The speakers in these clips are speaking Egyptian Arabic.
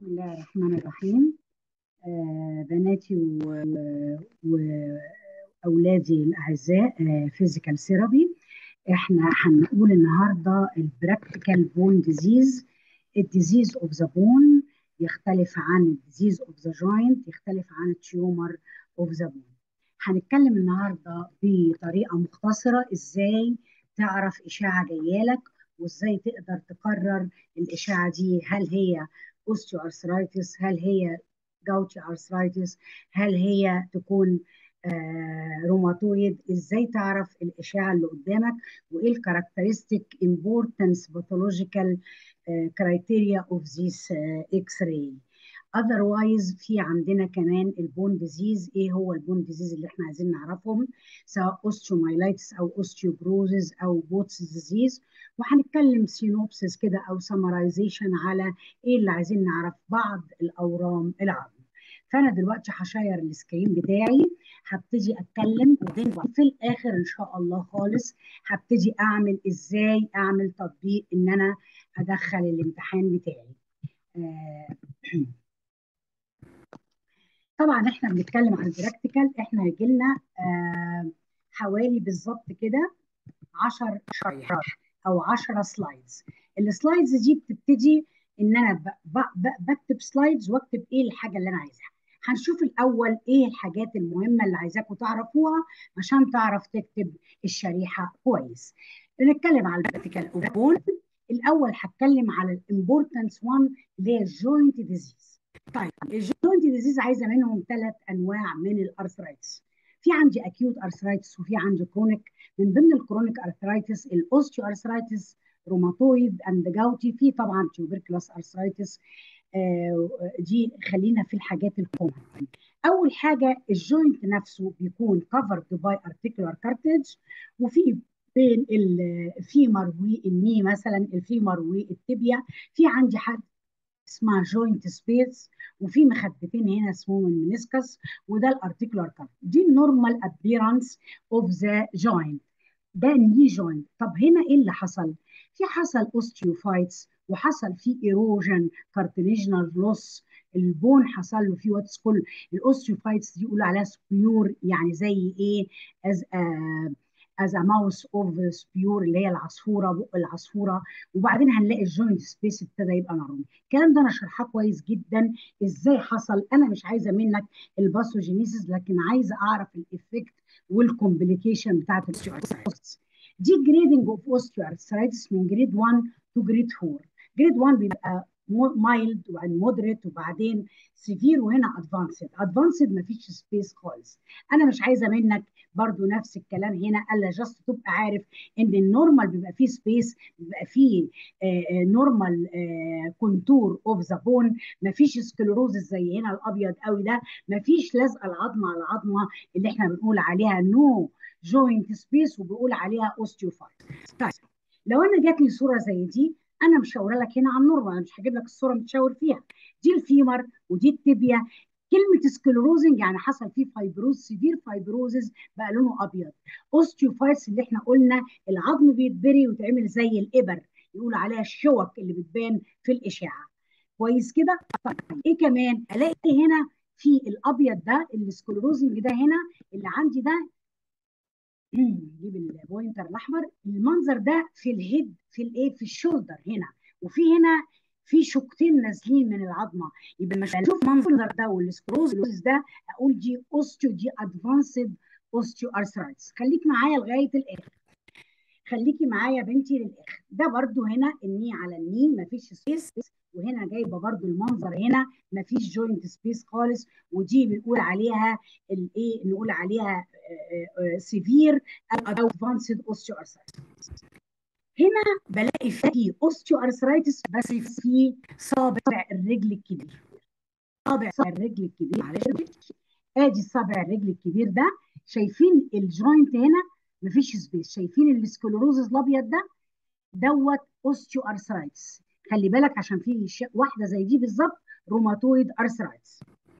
بسم الله الرحمن الرحيم آه بناتي و- وأولادي الأعزاء فيزيكال ثيرابي احنا هنقول النهارده البراكتيكال بون ديزيز الديزيز اوف ذا بون يختلف عن الديزيز اوف ذا جوينت يختلف عن التيومر اوف ذا بون هنتكلم النهارده بطريقه مختصره ازاي تعرف اشاعه جايه لك وازاي تقدر تقرر الاشاعه دي هل هي اوستيو ارثرايتس هل هي جاوتي ارثرايتس هل هي تكون آه روماتويد ازاي تعرف الاشعه اللي قدامك وايه الكاركترستيك امبورتنس باثولوجيكال كرايتيريا اوف ذيس اكس راي اذروايز في عندنا كمان البون ديزيز ايه هو البون ديزيز اللي احنا عايزين نعرفهم سواء اوستيومايلايتس او اوستيوبروزز او بوتس ديزيز وهنتكلم سينوبسس كده او سمرايزيشن على ايه اللي عايزين نعرف بعض الاورام العظم فانا دلوقتي هشير السكرين بتاعي هبتدي اتكلم وبعدين في الاخر ان شاء الله خالص هبتدي اعمل ازاي اعمل تطبيق ان انا ادخل الامتحان بتاعي آه طبعا احنا بنتكلم عن البراكتيكال احنا هيجي لنا آه حوالي بالظبط كده 10 شرح او 10 سلايدز السلايدز دي بتبتدي ان انا ب ب ب بكتب سلايدز واكتب ايه الحاجه اللي انا عايزها هنشوف الاول ايه الحاجات المهمه اللي عايزاكم تعرفوها عشان تعرف تكتب الشريحه كويس بنتكلم على البراكتيكال اوبون الاول هتكلم على الامبورتنس 1 اللي هي الجوينت ديزيز طيب الجوينت ديزيز عايزه منهم ثلاث انواع من الارثرايتس في عندي اكيوت ارثرايتس وفي عندي كرونيك من ضمن الكرونيك ارثرايتس الاوستيو ارثرايتس روماتويد اند جاوتي في طبعا تيوبركلوس ارثرايتس آه دي خلينا في الحاجات الكومن اول حاجه الجوينت نفسه بيكون كفرد باي ارتيكولار كارتج وفي بين الفيمر والني مثلا الفيمر والتبيا في عندي حد اسمها جوينت سبيس وفي مخدتين هنا اسمهم المنسكس وده الارتيكولار كارت دي النورمال ابيرانس اوف ذا جوينت ده الني جوينت طب هنا ايه اللي حصل؟ في حصل اوستيوفايتس وحصل في ايروجن كارتليجنال لوس البون حصل له في واتس كل الاوستيوفايتس دي يقولوا عليها سبيور يعني زي ايه از از ماوس اوف سبيور اللي هي العصفوره بق العصفوره وبعدين هنلاقي الجوينت سبيس ابتدى يبقى نورمال الكلام ده انا شرحاه كويس جدا ازاي حصل انا مش عايزه منك الباثوجينيسيس لكن عايزه اعرف الايفكت والكومبليكيشن بتاعت الاوستيوارثرايتس دي جريدنج اوف اوستيوارثرايتس من جريد 1 تو جريد 4 جريد 1 بيبقى مايلد وبعدين مودريت وبعدين سيفير وهنا ادفانسد ادفانسد مفيش سبيس خالص انا مش عايزه منك برضو نفس الكلام هنا الا جاست تبقى عارف ان النورمال بيبقى فيه سبيس بيبقى فيه نورمال كونتور اوف ذا بون مفيش سكلروزس زي هنا الابيض قوي ده مفيش لزقه العظمه على العظمه اللي احنا بنقول عليها نو جوينت سبيس وبنقول عليها اوستيوفايت طيب لو انا جات لي صوره زي دي انا مش هوري لك هنا على النورمال انا مش هجيب لك الصوره متشاور فيها دي الفيمر ودي التبيا كلمه سكلروزنج يعني حصل فيه فايبروز سيفير فايبروزز بقى لونه ابيض اوستيوفايتس اللي احنا قلنا العظم بيتبري ويتعمل زي الابر يقولوا عليها الشوك اللي بتبان في الاشعه كويس كده طيب ايه كمان الاقي هنا في الابيض ده السكلروزنج ده هنا اللي عندي ده نجيب البوينتر الاحمر المنظر ده في الهيد في الايه في الشولدر هنا وفي هنا في شقين نازلين من العظمه يبقى مش اشوف المنظر ده والسكروز ده اقول دي اوستيو دي ادفانسد اوستيو ارثرايتس خليك معايا لغايه الاخر خليكي معايا يا بنتي للاخر ده برده هنا الني على الني مفيش سبيس وهنا جايبه برده المنظر هنا مفيش جوينت سبيس خالص ودي بنقول عليها الايه نقول عليها سيفير او ادفانسد اوستيو ارثرايتس هنا بلاقي في اوستيو ارثرايتس بس في صابع الرجل الكبير صابع الرجل الكبير معلش ادي صابع الرجل الكبير ده شايفين الجوينت هنا مفيش سبيس شايفين السكلروزز الابيض ده دوت اوستيو ارثرايتس خلي بالك عشان في واحده زي دي بالظبط روماتويد ارثرايتس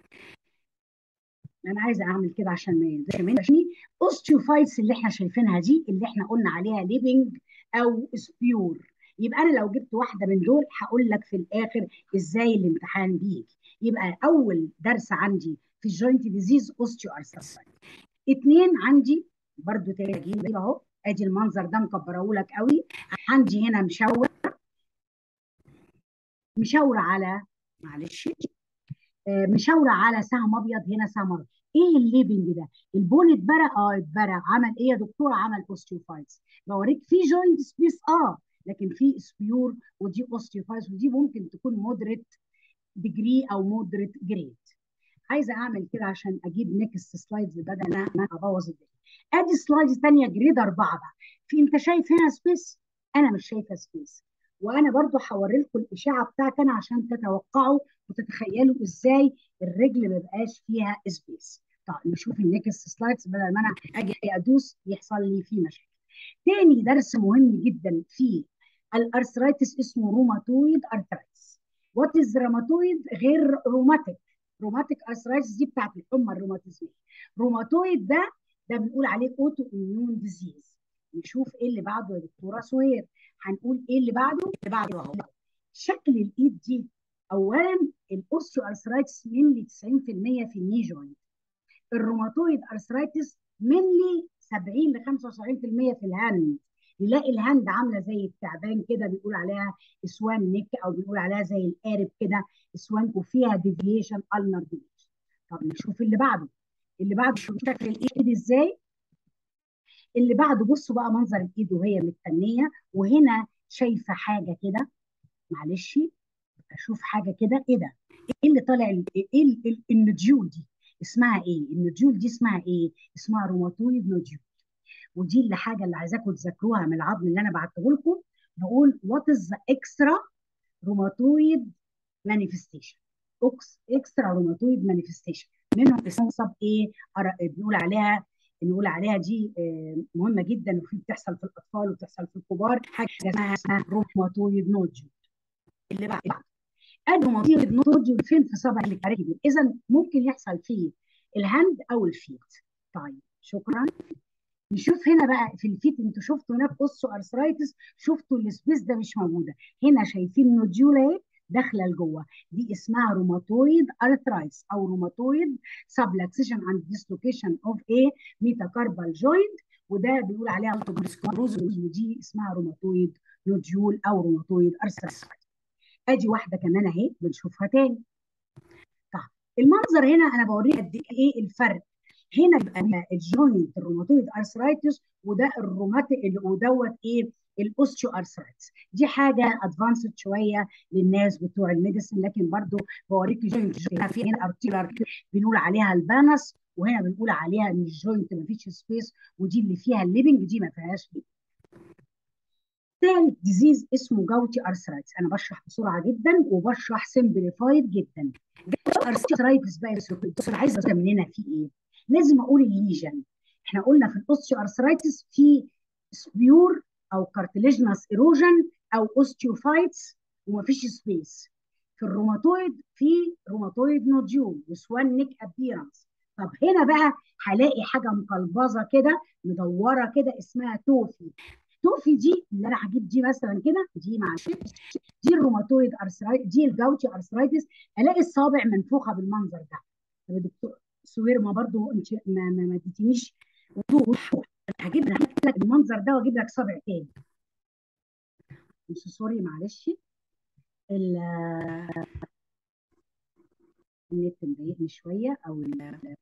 انا عايزه اعمل كده عشان ما ينزلش مني اوستيوفايتس اللي احنا شايفينها دي اللي احنا قلنا عليها ليفنج او سبيور يبقى انا لو جبت واحده من دول هقول لك في الاخر ازاي الامتحان بيجي يبقى اول درس عندي في الجوينت ديزيز اوستيو ارثرايتس اتنين عندي برضو تاني اهو ادي المنظر ده مكبره لك قوي عندي هنا مشاور مشاوره على معلش آه، مشاوره على سهم ابيض هنا سهم ابيض ايه الليبنج ده البون اتبرى اه اتبرى عمل ايه يا دكتور عمل اوستيوفايتس بوريك في جوينت سبيس اه لكن في سبيور ودي اوستيوفايتس ودي ممكن تكون مودريت ديجري او مودريت جريد عايزه اعمل كده عشان اجيب نيكست سلايدز بدل ما انا ابوظ الدنيا ادي سلايدز ثانيه جريد اربعه بقى في انت شايف هنا سبيس انا مش شايفه سبيس وانا برضو هوري لكم الاشاعه بتاعتي انا عشان تتوقعوا وتتخيلوا ازاي الرجل ما بقاش فيها سبيس طيب نشوف النكست سلايدز بدل ما انا اجي ادوس يحصل لي فيه مشاكل تاني درس مهم جدا في الارثرايتس اسمه روماتويد ارثرايتس وات از روماتويد غير روماتيك روماتيك ارثرايتس دي بتاعت الحمى الروماتيزميه روماتويد ده ده بنقول عليه اوتو اميون ديزيز نشوف ايه اللي بعده يا دكتوره سهير هنقول ايه اللي بعده اللي بعده اهو شكل الايد دي اولا الاوستيو ارثرايتس منلي 90% في الني جوينت الروماتويد ارثرايتس منلي 70 ل 75% في الهاند نلاقي الهاند عامله زي التعبان كده بنقول عليها اسوان نيك او بنقول عليها زي القارب كده اسوان وفيها ديفيشن النر ديفيشن طب نشوف اللي بعده اللي بعده شوف شكل الايد ازاي اللي بعده بصوا بقى منظر الايد وهي متنيه وهنا شايفه حاجه كده معلش اشوف حاجه كده ايه ده ايه اللي طالع ايه ال- ال- النوديول دي اسمها ايه النوديول دي اسمها ايه اسمها روماتويد نوديول ودي اللي حاجه اللي عايزاكم تذاكروها من العظم اللي انا بعته لكم نقول وات از ذا اكسترا روماتويد مانيفستيشن اكسترا روماتويد مانيفستيشن منهم اسمها ايه أر- بنقول عليها بنقول عليها دي آه، مهمه جدا وفي بتحصل في الاطفال وبتحصل في الكبار حاجه اسمها اسمها روماتويد نوديول اللي بعد ادي روماتويد نوديول فين في صبع الكاريبي اذا ممكن يحصل فيه الهاند او الفيت طيب شكرا نشوف هنا بقى في الفيت انتوا شفتوا هناك اوستو ارثرايتس شفتوا السبيس ده مش موجوده هنا شايفين نوديول اهي داخله لجوه دي اسمها روماتويد ارثرايتس او روماتويد سبلكسيشن اند ديسلوكيشن اوف ايه ميتاكاربال جوينت وده بيقول عليها التوبرسكلوز ودي اسمها روماتويد نوديول او روماتويد ارثرايتس ادي واحده كمان اهي بنشوفها تاني طيب المنظر هنا انا بوريك قد ايه الفرق هنا بيبقى الجوينت الروماتويد ارثرايتس وده الروماتيك ودوت ايه الاوستيو ارثرايتس دي حاجه ادفانسد شويه للناس بتوع الميديسن لكن برضو بوريك جوينت في هنا ارتيلر بنقول عليها البانس وهنا بنقول عليها ان الجوينت ما فيش سبيس ودي اللي فيها الليفنج دي ما فيهاش ليفنج ثالث ديزيز اسمه جاوتي ارثرايتس انا بشرح بسرعه جدا وبشرح سمبليفايد جدا جاوتي ارثرايتس بقى يا عايزه افهم مننا في ايه لازم اقول الليجن احنا قلنا في الاوستيو ارثرايتس في سبيور او كارتليجنس ايروجن او اوستيوفايتس ومفيش سبيس في الروماتويد في روماتويد نوديول وسوان نيك ابيرنس طب هنا بقى هلاقي حاجه مقلبظه كده مدوره كده اسمها توفي توفي دي اللي انا هجيب دي مثلا كده دي معلش دي الروماتويد ارثرايتس دي الجاوتي ارثرايتس الاقي الصابع منفوخه بالمنظر ده طب يا دكتور سوير ما برضو انت ما ما, ما اديتنيش وضوح هجيب لك المنظر ده واجيب لك صابع تاني مش سوري معلش ال- النت مضايقني شويه او ال-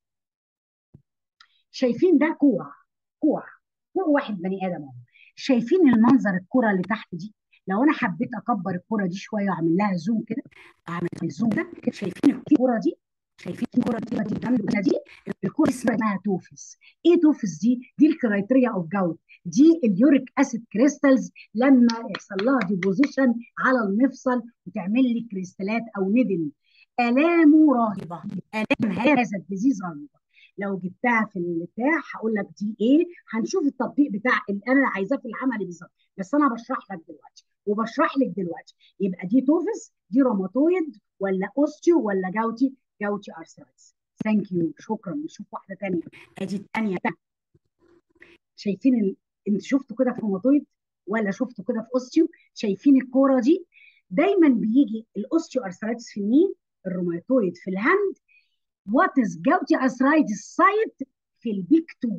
شايفين ده كوع كوع كوع واحد بني ادم اهو شايفين المنظر الكره اللي تحت دي لو انا حبيت اكبر الكره دي شويه واعمل لها زوم كده اعمل الزوم ده شايفين الكره دي شايفين الكره دي دي الجنب دي الكره اسمها توفس ايه توفس دي دي الكرايتيريا اوف جاوت دي اليوريك اسيد كريستالز لما يحصل لها ديبوزيشن على المفصل وتعمل لي كريستالات او ندم الامه رهيبه الام هذا الديزيز رهيبه لو جبتها في البتاع هقول لك دي ايه هنشوف التطبيق بتاع اللي انا عايزاه في العملي بالظبط بس انا بشرح لك دلوقتي وبشرح لك دلوقتي يبقى دي توفس دي روماتويد ولا اوستيو ولا جاوتي جاوتي ارثرايتس ثانك يو شكرا نشوف واحده ثانيه ادي الثانيه شايفين ال... انت شفتوا كده في روماتويد ولا شفتوا كده في اوستيو شايفين الكوره دي دايما بيجي الاوستيو ارثرايتس في النين الروماتويد في الهاند وات از جاوتي ارثرايتس سايت في البيك 2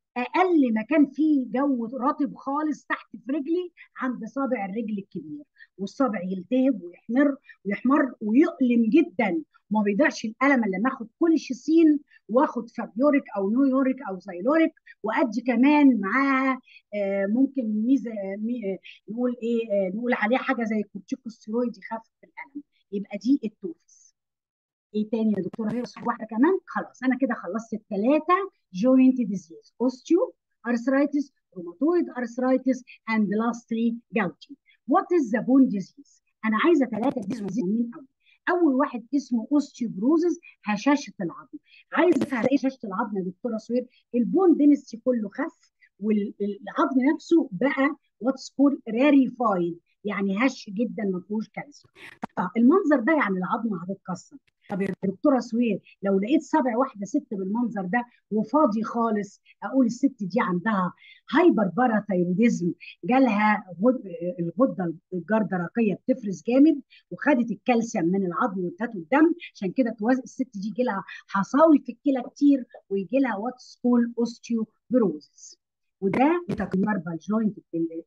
اقل مكان فيه جو رطب خالص تحت في رجلي عند صابع الرجل الكبير والصابع يلتهب ويحمر ويحمر ويؤلم جدا وما بيضيعش الالم الا لما اخد كوليشيسين واخد فابيوريك او نيويوريك او زايلوريك وادي كمان معاها آه ممكن ميزه مي آه نقول ايه آه نقول عليها حاجه زي كورتيكوستيرويد يخفف الالم يبقى دي التوفس ايه تاني يا دكتوره هي واحده كمان خلاص انا كده خلصت الثلاثه جوينت ديزيز اوستيو ارثرايتس روماتويد ارثرايتس اند لاستلي جاوتي وات از ذا بون ديزيز انا عايزه ثلاثه ديزيز مهمين قوي اول واحد اسمه اوستيوبروزز هشاشه العظم عايزه افهم ايه هشاشه العظم يا دكتوره سوير البون دينستي كله خف والعظم نفسه بقى واتس كول راريفايد يعني هش جدا ما فيهوش كالسيوم طب المنظر ده يعني العظم هتتكسر طب يا دكتوره سوير لو لقيت صابع واحده ست بالمنظر ده وفاضي خالص اقول الست دي عندها هايبر باراثايروديزم جالها الغده الجردرقيه بتفرز جامد وخدت الكالسيوم من العظم وادته الدم عشان كده توازن الست دي يجي لها حصاوي في الكلى كتير ويجي لها واتس كول اوستيوبروزس وده بتكبر الجوينت اللي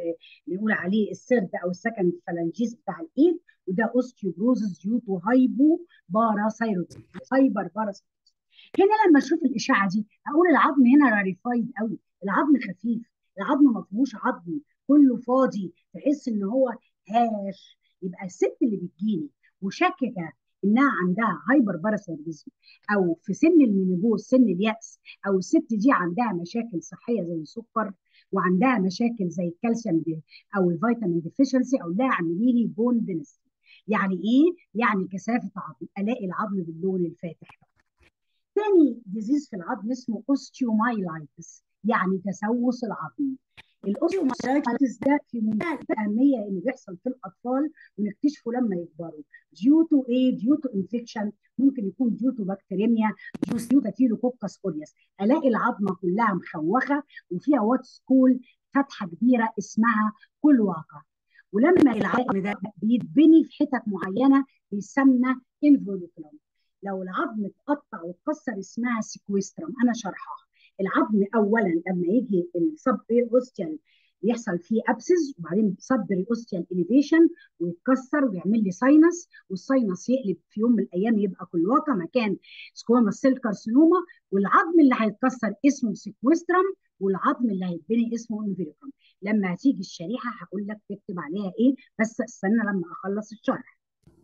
بنقول عليه السرد او السكند فالانجيز بتاع الايد وده اوستيوبروزس ديو تو هايبو باراثايرويدزم هايبر باراثايرويدزم هنا لما اشوف الاشعه دي اقول العظم هنا راريفايد قوي العظم خفيف العظم ما فيهوش عظم كله فاضي تحس ان هو هاش يبقى الست اللي بتجيني وشاككه انها عندها هايبر باراثايرويدزم او في سن المينيبوز سن الياس او الست دي عندها مشاكل صحيه زي السكر وعندها مشاكل زي الكالسيوم دي او الفيتامين ديفيشنسي او لا اعملي لي بون دينستي يعني ايه؟ يعني كثافه عظم الاقي العظم باللون الفاتح تاني ديزيز في العظم اسمه اوستيومايلايتس يعني تسوس العظم الاوستيومايلايتس ده في منتهى الاهميه انه بيحصل في الاطفال ونكتشفه لما يكبروا ديو تو ايه ديو تو انفكشن ممكن يكون ديو تو بكتيريميا ديو تو تيلوكوكس اوريوس الاقي العظمه كلها مخوخه وفيها واتس كول فتحه كبيره اسمها كلواقه ولما العظم ده بيتبني في حتت معينه بيسمى انفوليكولوم لو العظم اتقطع واتكسر اسمها سيكويسترم انا شرحها العظم اولا لما يجي السب اوستيال يحصل فيه ابسز وبعدين صدر الاوستيال اليفيشن ويتكسر ويعمل لي ساينس والساينس يقلب في يوم من الايام يبقى كلواقه مكان سكوما سيل كارسينوما والعظم اللي هيتكسر اسمه سيكويسترم والعظم اللي هيتبني اسمه انفيريكم لما هتيجي الشريحه هقول لك تكتب عليها ايه بس استنى لما اخلص الشرح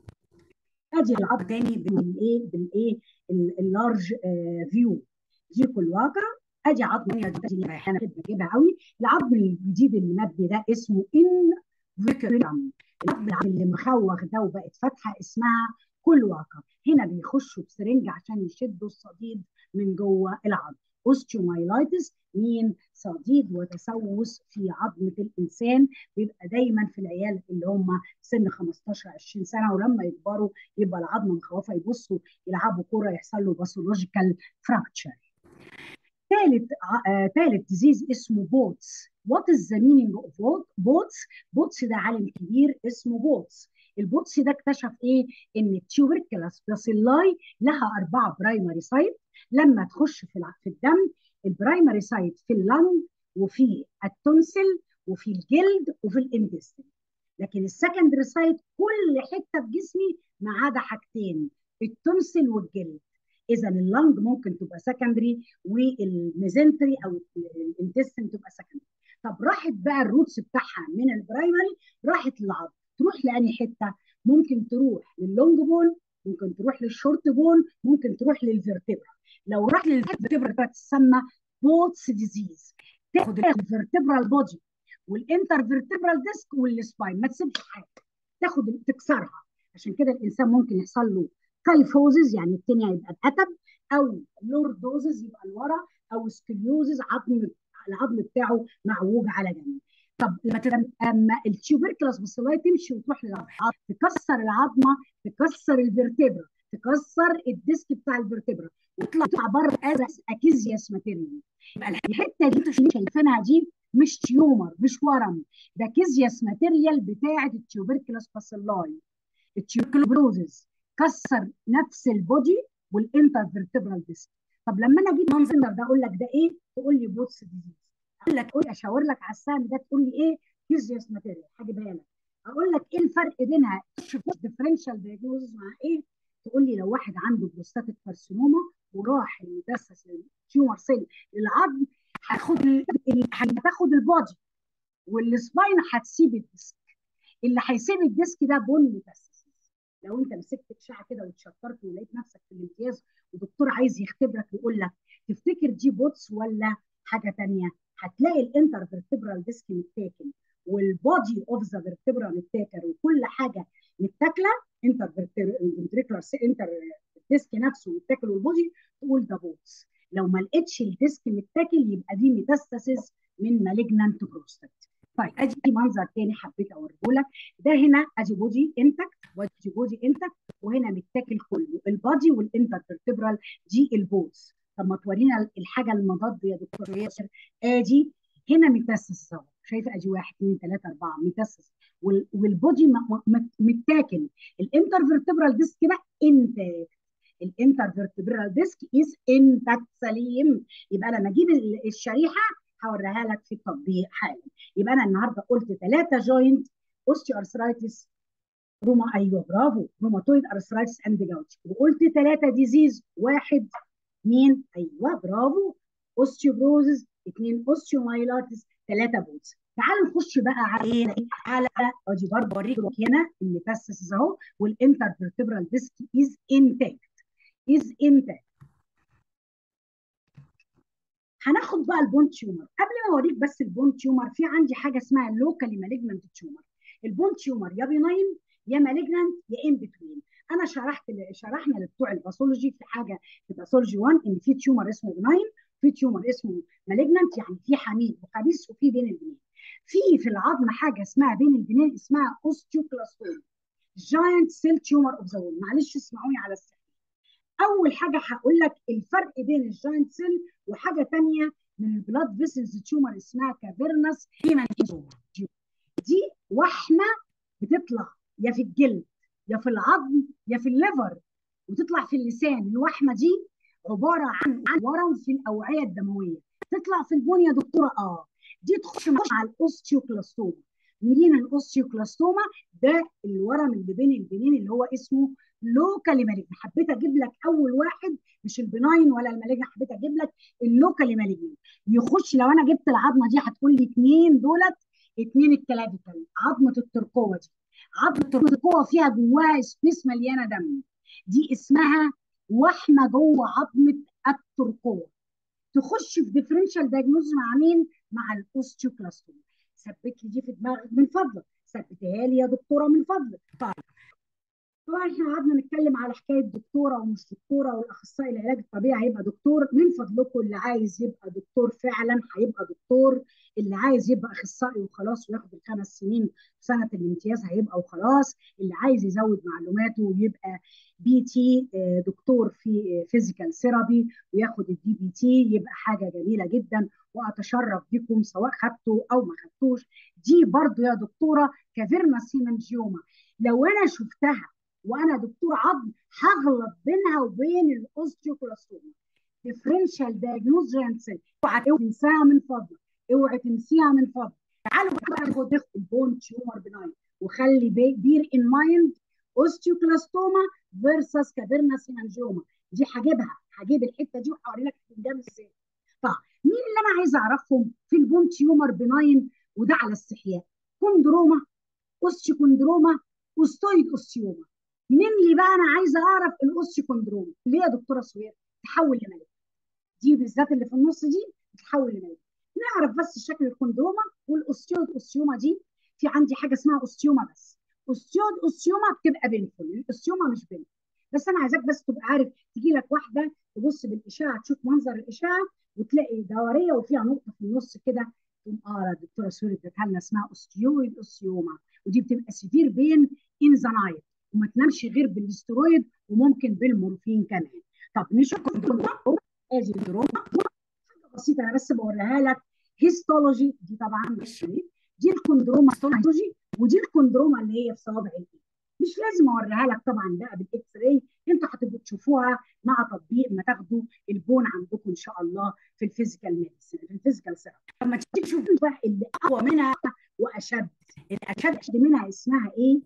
ادي العظم تاني بالايه بالايه اللارج فيو دي كلواقه ادي عظم هي دي انا كده بجيبها قوي العظم الجديد اللي مبني ده اسمه ان فيكرم العظم اللي مخوخ ده وبقت فاتحه اسمها كلواقه هنا بيخشوا بسرنج عشان يشدوا الصديد من جوه العظم اوستيومايلايتس مين صديد وتسوس في عظمه الانسان بيبقى دايما في العيال اللي هم سن 15 20 سنه ولما يكبروا يبقى العظمه مخوفه يبصوا يلعبوا كوره يحصل له باثولوجيكال فراكتشر ثالث ثالث ديزيز اسمه بوتس وات از ذا مينينج اوف بوتس بوتس ده عالم كبير اسمه بوتس البوتس ده اكتشف ايه ان التيوبركلاس باسيلاي لها اربعه برايمري سايت لما تخش في في الدم البرايمري سايت في اللنج وفي التونسل وفي الجلد وفي الانتستين لكن السكندري سايت كل حته في جسمي ما عدا حاجتين التونسل والجلد اذا اللنج ممكن تبقى سكندري والميزنتري او الانتستين تبقى سكندري طب راحت بقى الروتس بتاعها من البرايمري راحت للعظم تروح لاني حته ممكن تروح لللونج بون ممكن تروح للشورت بون ممكن تروح للفرتبرا لو راح للفرتبرا تسمى بوتس ديزيز تاخد الفرتبرال بودي والانترفرتبرال ديسك والسباين ما تسيبش حاجه تاخد تكسرها عشان كده الانسان ممكن يحصل له كايفوزز يعني التانية يبقى اتقتب او لوردوزز يبقى لورا او سكليوزز عظم العظم بتاعه معوج على جنب طب لما اما التيوبركلس بالصلايه تمشي وتروح للعظم تكسر العظمه تكسر الفرتبرا تكسر الديسك بتاع الفرتبرا وتطلع بره از اكيزياس ماتيريال يبقى الحته دي انتوا شايفينها دي مش تيومر مش ورم ده كيزياس ماتيريال بتاعه التيوبركلوس باسيلاي التيوبركلوزز كسر نفس البودي والانترفيرتبرال ديسك طب لما انا اجيب منظر ده اقول لك ده ايه تقول لي بوتس ديزيز اقول لك اقول اشاور لك على السهم ده تقول لي ايه كيزياس ماتيريال هجيبها لك اقول لك ايه الفرق بينها ديفرنشال دايجنوزز مع ايه تقول لي لو واحد عنده بروستاتيك كارسينوما وراح المدسس تيومر سيل للعظم هاخد هتاخد البودي والسباين هتسيب الديسك اللي هيسيب الديسك ده بون ميتاسيس لو انت مسكت اشعه كده واتشطرت ولقيت نفسك في الامتياز ودكتور عايز يختبرك ويقول لك تفتكر دي بوتس ولا حاجه ثانيه هتلاقي الانترفيرتبرال ديسك متاكل والبودي اوف ذا فيرتبرا متاكل وكل حاجه متاكله انتر فنتريكولار انتر الديسك نفسه متاكل والبودي تقول ده بوتس لو ما لقيتش الديسك متاكل يبقى دي ميتاستاسيس من مالجنانت بروستات طيب ادي منظر تاني حبيت اوريه لك ده هنا ادي بودي انتكت وادي بودي انتكت وهنا متاكل كله البادي والانترفيرتبرال دي البوتس طب ما تورينا الحاجه المضاد يا دكتور ياسر ادي هنا ميتاسيس اهو شايفه ادي واحد اثنين ثلاثه اربعه ميتاسيس والبودي متاكل الانترفيرتبرال ديسك ده انتاكت الانترفيرتبرال ديسك از انتاكت سليم يبقى لما اجيب الشريحه هوريها لك في التطبيق حالا يبقى انا النهارده قلت ثلاثه جوينت اوستيو ارثرايتس روما ايوه برافو روماتويد ارثرايتس اند جاوتش وقلت ثلاثه ديزيز واحد مين ايوه برافو اوستيوبروزز اثنين اوستيومايلاتس ثلاثه بوتس تعالوا نخش بقى على ايه على ادي برضه اوريكم هنا الميتاسيس اهو والانترفيرتبرال ديسك از انتاكت از انتاكت هناخد بقى البون تيومر قبل ما اوريك بس البون تيومر في عندي حاجه اسمها لوكالي مالجنانت تيومر البون تيومر يا بيناين يا مالجنانت يا ان بتوين انا شرحت شرحنا لبتوع الباثولوجي في حاجه في باثولوجي 1 ان في تيومر اسمه بيناين في تيومر اسمه مالجنانت يعني في حميد وخبيث وفي بين البنين في في العظم حاجه اسمها بين البنين اسمها اوستيوكلاستوم جاينت سيل تيومر اوف ذا وول معلش اسمعوني على السريع اول حاجه هقول لك الفرق بين الجاينت سيل وحاجه ثانيه من البلاد فيسلز تيومر اسمها كافيرنس هيمانجيوما دي وحمه بتطلع يا في الجلد يا في العظم يا في الليفر وتطلع في اللسان الوحمه دي عباره عن عن ورم في الاوعيه الدمويه تطلع في البون يا دكتوره اه دي تخش مع الاوستيوكلاستوما مين الاوستيوكلاستوما ده الورم اللي بين البنين اللي هو اسمه لوكالي مالجن حبيت اجيب لك اول واحد مش البناين ولا المالجن حبيت اجيب لك اللوكالي مالجن يخش لو انا جبت العظمه دي هتقول لي اثنين دولت اثنين الكلافيكال عظمه الترقوه دي عظمه الترقوه فيها جواها سبيس مليانه دم دي اسمها وحمه جوه عظمه الترقوه تخش في ديفرنشال دايجنوز مع مين؟ مع الاوستيوكلاستوما ثبت لي دي في دماغك من فضلك ثبتها لي يا دكتوره من فضلك طيب طبعا احنا قعدنا نتكلم على حكايه دكتوره ومش دكتوره والاخصائي العلاج الطبيعي هيبقى دكتور من فضلكم اللي عايز يبقى دكتور فعلا هيبقى دكتور اللي عايز يبقى اخصائي وخلاص وياخد الخمس سنين سنه الامتياز هيبقى وخلاص اللي عايز يزود معلوماته ويبقى بي تي دكتور في فيزيكال ثيرابي وياخد الدي بي تي يبقى حاجه جميله جدا واتشرف بكم سواء خدته او ما خدتوش دي برضو يا دكتوره كافيرنس هيمانجيوما لو انا شفتها وانا دكتور عظم هغلط بينها وبين الاوستيوكلاستوما ديفرنشال دايجنوز جانسل اوعى تنساها من فضلك اوعى تنسيها من فضلك تعالوا بقى ناخد البون تيومر بناين وخلي بير ان مايند اوستيوكلاستوما فيرسس كافيرنس هيمانجيوما دي هجيبها هجيب الحته دي وهوري لك قدام ازاي طيب مين اللي انا عايزه اعرفهم في البون تيومر بناين وده على استحياء كوندروما اوستيوكوندروما اوستويد اوستيوما مين اللي بقى انا عايزه اعرف الاوستيوكوندروما ليه يا دكتوره سوير تحول لملك دي بالذات اللي في النص دي تتحول لملك نعرف بس شكل الكوندروما والاوستيود اوستيوما دي في عندي حاجه اسمها اوستيوما بس اوستيود اوستيوما بتبقى بينفول الاوستيوما مش بينفول بس انا عايزاك بس تبقى عارف تيجي لك واحده تبص بالاشعه تشوف منظر الاشعه وتلاقي دوريه وفيها نقطه في النص كده تقوم اه الدكتوره سوري ادتها لنا اسمها اوستيويد اوستيوما ودي بتبقى سيفير بين ان ذا نايت وما تنامش غير بالاسترويد وممكن بالمورفين كمان طب نشوف ادي الدروما حاجه بسيطه انا بس بوريها لك هيستولوجي دي طبعا مش دي الكوندروما هيستولوجي ودي الكوندروما اللي هي في صوابع الايد مش لازم اوريها لك طبعا بقى بالاكس راي انتوا هتبقوا تشوفوها مع تطبيق ما تاخدوا البون عندكم ان شاء الله في الفيزيكال ميديسن في الفيزيكال ثيرابي لما تيجي تشوفوا بقى اللي اقوى منها واشد الاشد منها اسمها ايه؟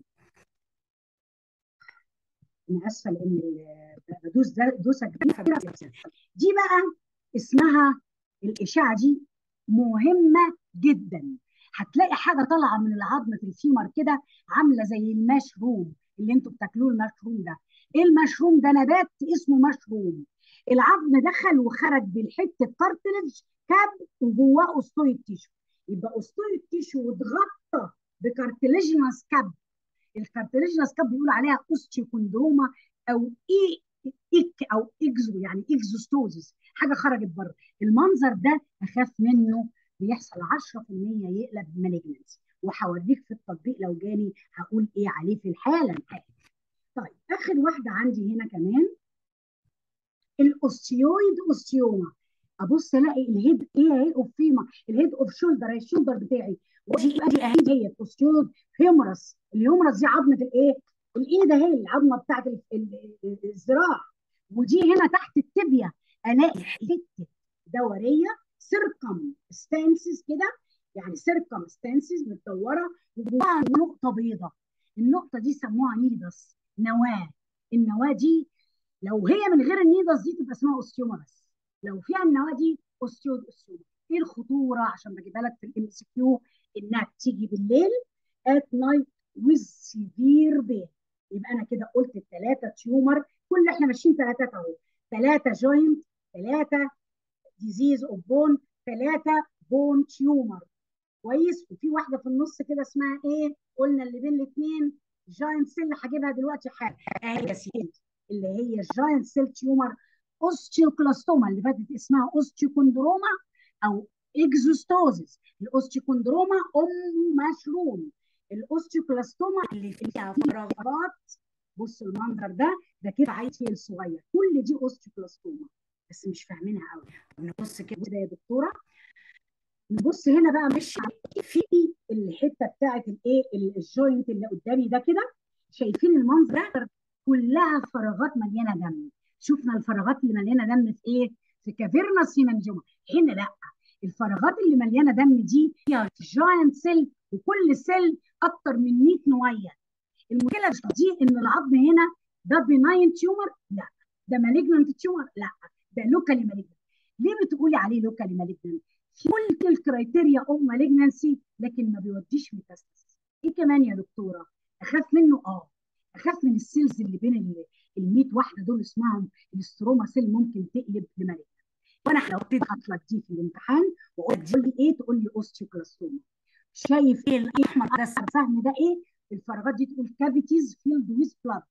انا اسفه لان بدوس دوسه كبيره دي بقى اسمها الاشعه دي مهمه جدا هتلاقي حاجه طالعه من العظمه الفيمر كده عامله زي المشروم اللي انتوا بتاكلوه المشروم ده ايه المشروم ده نبات اسمه مشروم العظم دخل وخرج بالحته كارتلج كاب وجواه اسطويه تيشو يبقى اسطويه تيشو اتغطى بكارتليجنس كاب الكارتليجنس كاب بيقول عليها اوستيوكوندروما او اي إك او اكزو يعني اكزوستوزس حاجه خرجت بره المنظر ده اخاف منه بيحصل 10% يقلب مالجنسي وهوريك في التطبيق لو جالي هقول ايه عليه في الحاله الحاليه طيب اخر واحده عندي هنا كمان الاوستيويد اوستيوما ابص الاقي الهيد ايه اهي اوف فيما الهيد اوف شولدر هي الشولدر بتاعي ودي ادي اهي هي الاوستيويد هيومرس الهيومرس دي عظمه الايه الايد اهي العظمه بتاعت الذراع ودي هنا تحت التبيه الاقي حته دوريه سيركم ستانسز كده يعني سيركم ستانسز متدوره وجواها نقطه بيضاء النقطه دي سموها نيدس نواه النواه دي لو هي من غير النيدس دي تبقى اسمها اوستيوما بس لو فيها النواه دي اوستيود اوستيوما ايه الخطوره عشان بجيبها لك في الام سي كيو انها بتيجي بالليل ات نايت ويز سيفير بين يبقى انا كده قلت الثلاثه تيومر كل احنا ماشيين ثلاثه اهو ثلاثه جوينت ثلاثه ديزيز اوف بون ثلاثه بون تيومر كويس وفي واحده في النص كده اسمها ايه قلنا اللي بين الاثنين جاينت سيل هجيبها دلوقتي حالا اهي سيل اللي هي الجاينت سيل تيومر اوستيوكلاستوما اللي فاتت اسمها اوستيوكوندروما او اكزوستوزيس الاوستيوكوندروما ام مشروم الاوستيوكلاستوما اللي فيها فراغات بص المنظر ده ده كده عيل صغير كل دي اوستيوكلاستوما بس مش فاهمينها قوي نبص كده يا دكتوره نبص هنا بقى مش في الحته بتاعت الايه الجوينت اللي قدامي ده كده شايفين المنظر ده كلها فراغات مليانه دم شفنا الفراغات اللي مليانه دم في ايه في كافيرنس هيمانجوما هنا لا الفراغات اللي مليانه دم دي فيها جاينت سيل وكل سيل اكتر من 100 نويه المشكله دي ان العظم هنا ده بناين تيومر لا ده مالجنانت تيومر لا ده لوكالي مالجنانت ليه بتقولي عليه لوكالي مالجنانت كل الكرايتيريا اوف مالجنانسي لكن ما بيوديش ميتاستاسيس ايه كمان يا دكتوره اخاف منه اه اخاف من السيلز اللي بين ال 100 واحده دول اسمهم الاستروما سيل ممكن تقلب لمالجنانت وانا لو ابتدي لك دي في الامتحان واقول لي ايه تقول لي اوستيوكلاستوما شايف ايه الاحمر ده الفهم ده ايه الفراغات دي تقول كافيتيز فيلد ويز بلاد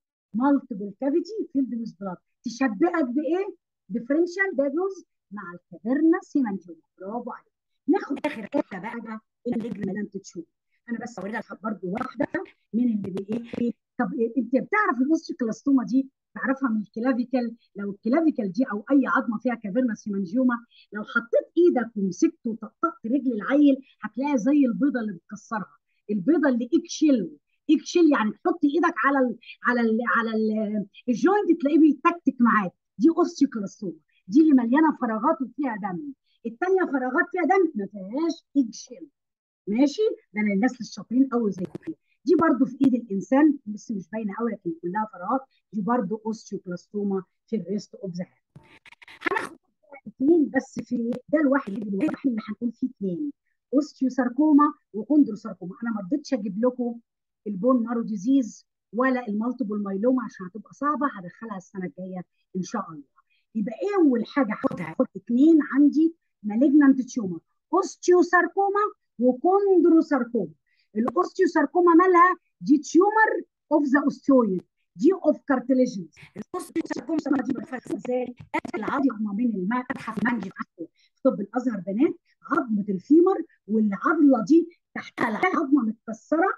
مالتيبل كافيتي فيلد ويز بلاد تشبهك بايه ديفرنشال دايجنوز مع الكافيرنس هيمانجوما برافو عليك ناخد اخر حته بقى ده الليجمنت تشوف انا بس اوري لك برضه واحده من اللي بايه طب إيه؟ انت بتعرف الاوستيوكلاستوما دي تعرفها من الكلافيكال لو الكلافيكال دي او اي عظمه فيها كافيرنس هيمانجيوما لو حطيت ايدك ومسكت وطقطقت رجل العيل هتلاقيها زي البيضه اللي بتكسرها البيضه اللي اكشل اكشل يعني تحط ايدك على ال على ال على ال الجوينت تلاقيه بيتكتك معاك دي اوستيوكلاستوما دي اللي مليانه فراغات وفيها دم الثانيه فراغات فيها دم ما فيهاش اكشل ماشي ده انا الناس الشاطرين قوي زي كده دي برضو في ايد الانسان بس مش باينه قوي لكن كلها فراغات دي برضو اوستيوبلاستوما في الريست اوف ذا هناخد اثنين بس في ده الواحد اللي اللي هنقول فيه اثنين اوستيوساركوما وكوندروساركوما انا ما رضيتش اجيب لكم البون مارو ديزيز ولا المالتيبل مايلوما عشان هتبقى صعبه هدخلها السنه الجايه ان شاء الله يبقى ايه اول حاجه هاخدها هاخد اثنين عندي مالجنانت تيومر اوستيوساركوما وكوندروساركوما الاوستيوساركوما مالها دي تيومر اوف ذا اوستيويد دي اوف كارتليجنز الاوستيوساركوما دي بتفرق ازاي العظمه من المتحف منجي في طب الازهر بنات عظمه الفيمر والعضله دي تحتها عظمه متكسره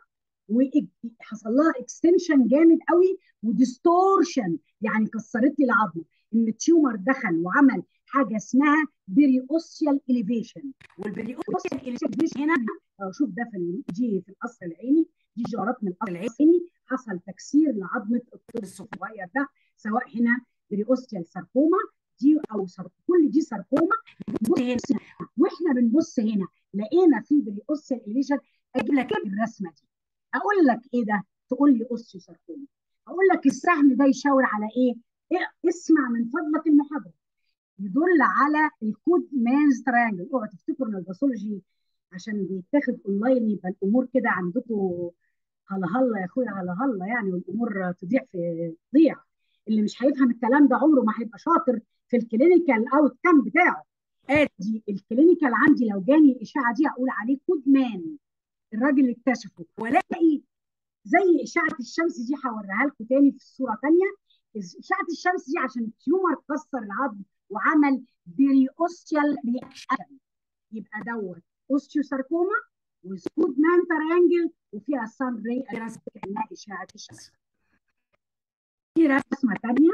وحصل لها اكستنشن جامد قوي وديستورشن يعني كسرت لي العظمه ان التيومر دخل وعمل حاجه اسمها بريوسيال اليفيشن والبريوسيال اليفيشن هنا شوف ده في دي في القصر العيني دي جارات من القصر العيني حصل تكسير لعظمه الطفل الصغير ده سواء هنا بريوسيال ساركوما دي او سر... كل دي ساركوما هنا واحنا بنبص هنا لقينا في بريوسيال اليفيشن اجيب لك الرسمه دي اقول لك ايه ده تقول لي اوستيو ساركوما اقول لك السهم ده يشاور على ايه؟ إيه؟ اسمع من فضلك المحاضره يدل على الكود مانز تريانجل اوعوا تفتكروا ان الباثولوجي عشان بيتاخد اونلاين يبقى الامور كده عندكم هلا هلا يا اخويا هلا هلا يعني والامور تضيع في تضيع اللي مش هيفهم الكلام ده عمره ما هيبقى شاطر في الكلينيكال اوت كام بتاعه ادي الكلينيكال عندي لو جاني الاشاعه دي اقول عليه كود مان الراجل اكتشفه والاقي زي اشعه الشمس دي هوريها لكم تاني في الصوره ثانيه اشعه الشمس دي عشان التيومر كسر العظم وعمل بريوستيال رياكشن يبقى دوت اوستيوساركوما وسكود مان تريانجل وفيها سان ري كانها اشعه الشمس دي رسمه ثانيه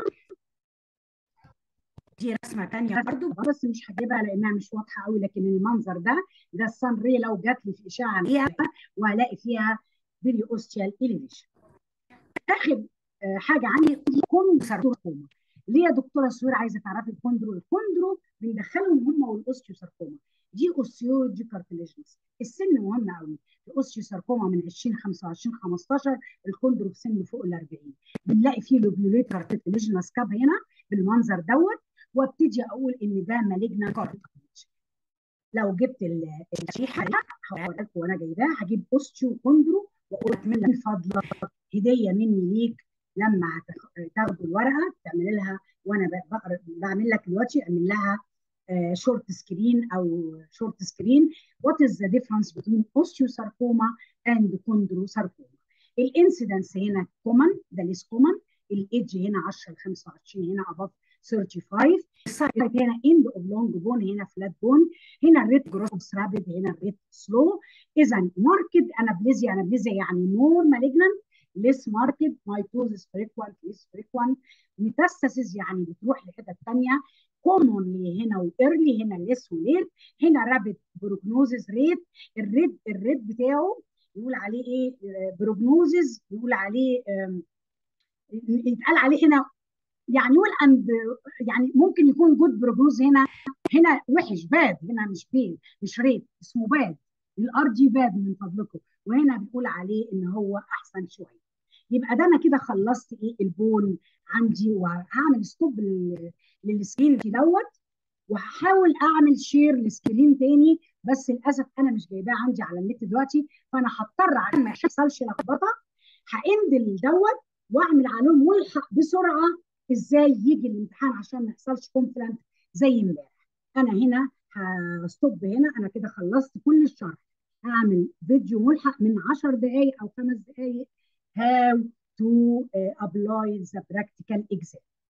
دي رسمه ثانيه برضو بس مش هجيبها لانها مش واضحه قوي لكن المنظر ده ده السان ري لو جات لي في اشعه عليها وهلاقي فيها بريوستيال اليفيشن اخر حاجه عندي كوندروساركوما ليه يا دكتوره سوير عايزه تعرفي الكوندرو الكوندرو بندخلهم هم والاوستيوساركوما دي اوستيو دي كارتليجنس السن مهم قوي الاوستيوساركوما من 20 25 15 الكوندرو في سن فوق ال 40 بنلاقي فيه لوبيوليت كارتليجنس كاب هنا بالمنظر دوت وابتدي اقول ان ده مالجنا كارتليج لو جبت الشريحه هوريها لكم وانا جايباها هجيب اوستيو كوندرو واقول اتمنى من فضلك هديه مني ليك لما تاخدوا الورقه تعمل لها وانا بقرا بعمل لك دلوقتي اعمل لها شورت سكرين او شورت سكرين وات از ذا ديفرنس بين اوستيوساركوما اند كوندروساركوما الانسيدنس هنا كومن ده ليس كومن الايدج هنا 10 ل 25 هنا اباف 35 السايد هنا اند اوف لونج بون هنا فلات بون هنا الريت جروس رابيد هنا الريت سلو اذا ماركت انابليزيا انابليزيا يعني مور مالجنانت ليس ماركت مايتوزس فريكوانت ليس فريكوانت ميتاستاسيس يعني بتروح لحتت ثانيه كومونلي هنا وايرلي هنا ليس وليت هنا رابيد بروجنوزس ريت الريت الريت بتاعه يقول عليه ايه بروجنوزس يقول عليه يتقال عليه هنا يعني يقول اند يعني ممكن يكون جود بروجنوز هنا هنا وحش باد هنا مش بيد مش ريت اسمه باد الار دي باد من فضلكم وهنا بنقول عليه ان هو احسن شويه يبقى ده انا كده خلصت ايه البون عندي وهعمل ستوب للسكرين دوت وهحاول اعمل شير لسكرين تاني بس للاسف انا مش جايباه عندي على النت دلوقتي فانا هضطر عشان ما يحصلش لخبطه هاندل دوت واعمل عليه ملحق بسرعه ازاي يجي الامتحان عشان ما يحصلش كونفلنت زي امبارح انا هنا هستوب هنا انا كده خلصت كل الشرح هعمل فيديو ملحق من 10 دقائق او 5 دقائق how to uh, apply the practical exam